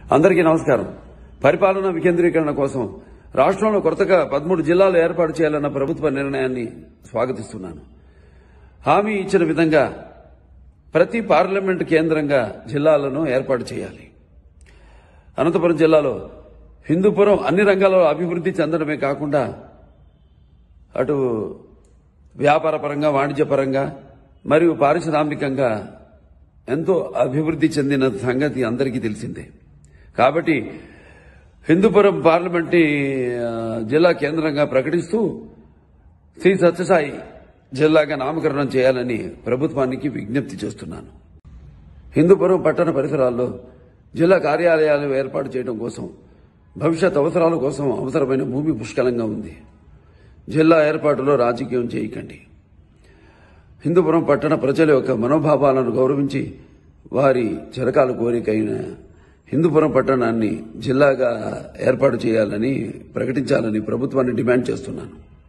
అందరికీ నమస్కారం పరిపాలన వికేంద్రీకరణ కోసం రాష్ట్రంలో కొత్తగా పదమూడు జిల్లాలు ఏర్పాటు చేయాలన్న ప్రభుత్వ నిర్ణయాన్ని స్వాగతిస్తున్నాను హామీ ఇచ్చిన విధంగా ప్రతి పార్లమెంటు కేంద్రంగా జిల్లాలను ఏర్పాటు చేయాలి అనంతపురం జిల్లాలో హిందూపురం అన్ని రంగాల్లో అభివృద్ధి చెందడమే కాకుండా అటు వ్యాపార పరంగా వాణిజ్యపరంగా మరియు పారిశ్రామికంగా ఎంతో అభివృద్ధి చెందిన సంగతి అందరికీ తెలిసిందే కాబట్టి హిందూపురం పార్లమెంట్ని ఆ, జిల్లా కేంద్రంగా ప్రకటిస్తూ శ్రీ సత్యసాయి జిల్లాగా నామకరణం చేయాలని ప్రభుత్వానికి విజ్ఞప్తి చేస్తున్నాను హిందూపురం పట్టణ పరిసరాల్లో జిల్లా కార్యాలయాలు ఏర్పాటు చేయడం కోసం భవిష్యత్ అవసరాల కోసం అవసరమైన భూమి పుష్కలంగా ఉంది జిల్లా ఏర్పాటులో రాజకీయం చేయకండి హిందూపురం పట్టణ ప్రజల యొక్క మనోభావాలను గౌరవించి వారి చిరకాల కోరికైన హిందూపురం పట్టణాన్ని జిల్లాగా ఏర్పాటు చేయాలని ప్రకటించాలని ప్రభుత్వాన్ని డిమాండ్ చేస్తున్నాను